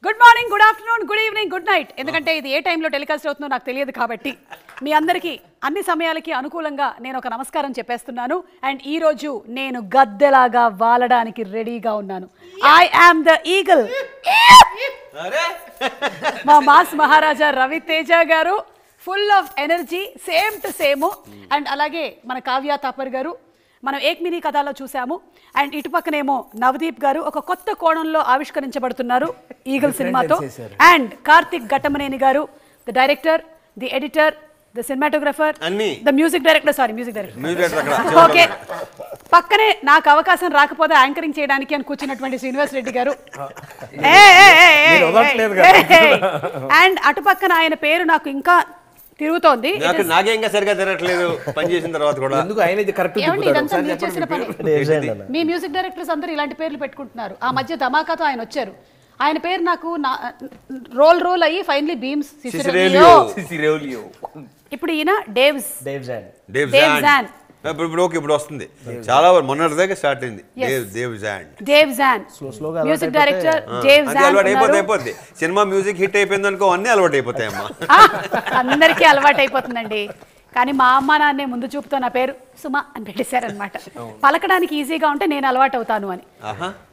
Good morning good afternoon good evening good night ఎందుకంటే ఇది ఏ టైంలో టెలికాస్ట్ అవుతుందో నాకు తెలియదు కాబట్టి మీ అందరికీ అన్ని సమయాలకి అనుకూలంగా నేను ఒక నమస్కారం చెప్పేస్తున్నాను అండ్ ఈ రోజు నేను గద్దెలాగా వాలడానికి రెడీగా ఉన్నాను ఐ ఆమ్ ద ఈగల్ మా mass Maharaja Ravi Teja garu full of energy same to same and అలాగే మన కావ్య తాపర్ గారు మనం ఏక్ మినీ కథలో చూసాము అండ్ ఇటు పక్కనేమో నవదీప్ గారు ఒక కొత్త కోణంలో ఆవిష్కరించబడుతున్నారు ఈగల్ సినిమాతో and Karthik Ghattamaneni garu the director the editor the cinematographer అన్నీ. The music director sorry music director music director అక్కడ ఓకే పక్కనే నాకు అవకాశం రాకపోతే యాంకరింగ్ చేయడానికి అని కూర్చున్నటువంటి శ్రీనివాస్ రెడ్డి గారు మీరు వదలట్లేదు కదా. అండ్ అటు పక్కన ఆయన పేరు నాకు ఇంకా తిరుగుతోంది It నాకు is- నాకేంగా సరిగా తిరగట్లేదు పని చేసిన తర్వాత కూడా ఎందుకు ఆయన ఇది కరెక్ట్ ఏమండి ఇదంతా మీరు చేసిన పని డిజైన్ అన్న మీ మ్యూజిక్ డైరెక్టర్స్ అందరూ ఇలాంటి పేర్లు పెట్టుకుంటున్నారు ఆ మధ్య ధమాకాతో ఆయన వచ్చారు ఆయన పేరు నాకు నా- రోల్ రోల్ అయ్యి ఫైనలీ బీమ్స్ సిసిరేలియో. సిసిరేలియో ఇప్పుడు ఈయన Daves Dave John Dev Dev John John. ఇప్పుడు ఇప్పుడు ఓకే ఇప్పుడు వస్తుంది చాలా మొన్నటి దాకా స్టార్ట్ అయింది Yes. Dev Dev John Dev John స్లోగా అలవాటు మ్యూజిక్ అయిపోతే- డైరెక్టర్ ఆ, డేవ్ అది జాన్ అలవాటు అయిపోతే ఉన్నారు. అయిపోద్ది సినిమా మ్యూజిక్ హిట్ అయిపోయింది అనుకో అన్ని అలవాటు అయిపోతాయమ్మా ఆ, అందరికీ అలవాటు అయిపోతుందండి కానీ మా అమ్మ నాన్నే ముందు చూపుతో నా పేరు సుమ అని పెట్టేశారనమాట పలకడానికి ఈజీగా ఉంటే నేను అలవాటు అవుతాను అని ఆహా